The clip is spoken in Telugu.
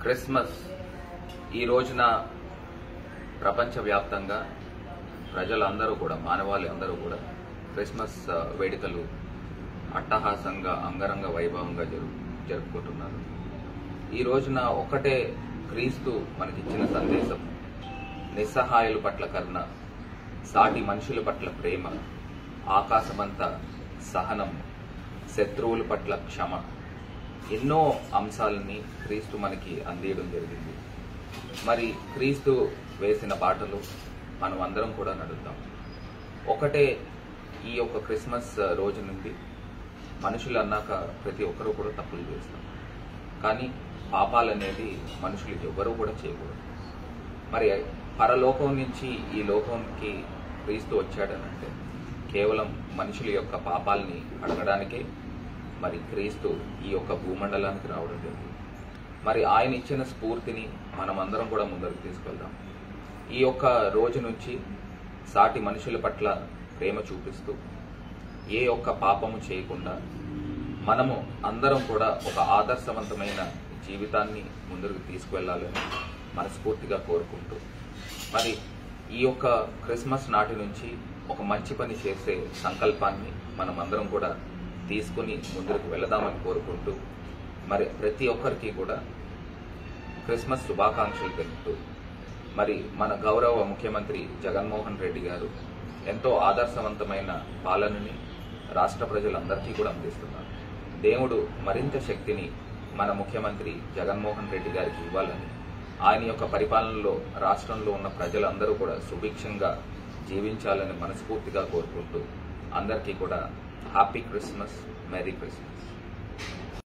క్రిస్మస్ ఈ రోజున ప్రపంచవ్యాప్తంగా ప్రజలందరూ కూడా మానవాళి అందరూ కూడా క్రిస్మస్ ఆ, వేడుకలు అట్టహాసంగా అంగరంగ వైభవంగా జరు జరుపుకుంటున్నారు ఈ రోజున ఒకటే క్రీస్తు మనకిచ్చిన సందేశం నిస్సహాయుల పట్ల కరుణ సాటి మనుషుల పట్ల ప్రేమ ఆకాశమంతా సహనం శత్రువుల పట్ల క్షమ ఎన్నో అంశాలని క్రీస్తు మనకి అందియడం జరిగింది మరి క్రీస్తు వేసిన బాటలు మనం అందరం కూడా నడుద్దాం ఒకటే ఈ యొక్క క్రిస్మస్ రోజు నుండి మనుషులు అన్నాక ప్రతి ఒక్కరూ కూడా తప్పులు చేస్తాం కానీ పాపాలు అనేది మనుషులకి ఎవ్వరూ కూడా చేయకూడదు మరి పరలోకం నుంచి ఈ లోకంకి క్రీస్తు వచ్చాడనంటే కేవలం మనుషుల యొక్క పాపాలని అడగడానికే మరి క్రీస్తు ఈ యొక్క భూమండలానికి రావడం జరిగింది మరి ఆయన ఇచ్చిన స్ఫూర్తిని మనమందరం కూడా ముందరకు తీసుకెళ్దాం ఈ యొక్క రోజు నుంచి సాటి మనుషుల పట్ల ప్రేమ చూపిస్తూ ఏ ఒక్క పాపము చేయకుండా మనము అందరం కూడా ఒక ఆదర్శవంతమైన జీవితాన్ని ముందుకు తీసుకువెళ్ళాలని మనస్ఫూర్తిగా కోరుకుంటూ మరి ఈ యొక్క క్రిస్మస్ నాటి నుంచి ఒక మంచి పని చేసే సంకల్పాన్ని మనం అందరం కూడా తీసుకుని ముందుకు వెళదామని కోరుకుంటూ మరి ప్రతి ఒక్కరికి కూడా క్రిస్మస్ శుభాకాంక్షలు తెలుపుతూ మరి మన గౌరవ ముఖ్యమంత్రి జగన్మోహన్ రెడ్డి గారు ఎంతో ఆదర్శవంతమైన పాలనని రాష్ట్ర ప్రజలందరికీ కూడా అందిస్తున్నారు దేవుడు మరింత శక్తిని మన ముఖ్యమంత్రి జగన్మోహన్ రెడ్డి గారికి ఇవ్వాలని ఆయన యొక్క పరిపాలనలో రాష్ట్రంలో ఉన్న ప్రజలందరూ కూడా సుభిక్షంగా జీవించాలని మనస్ఫూర్తిగా కోరుకుంటూ అందరికీ కూడా హ్యాపీ క్రిస్మస్ మెరీ క్రిస్మస్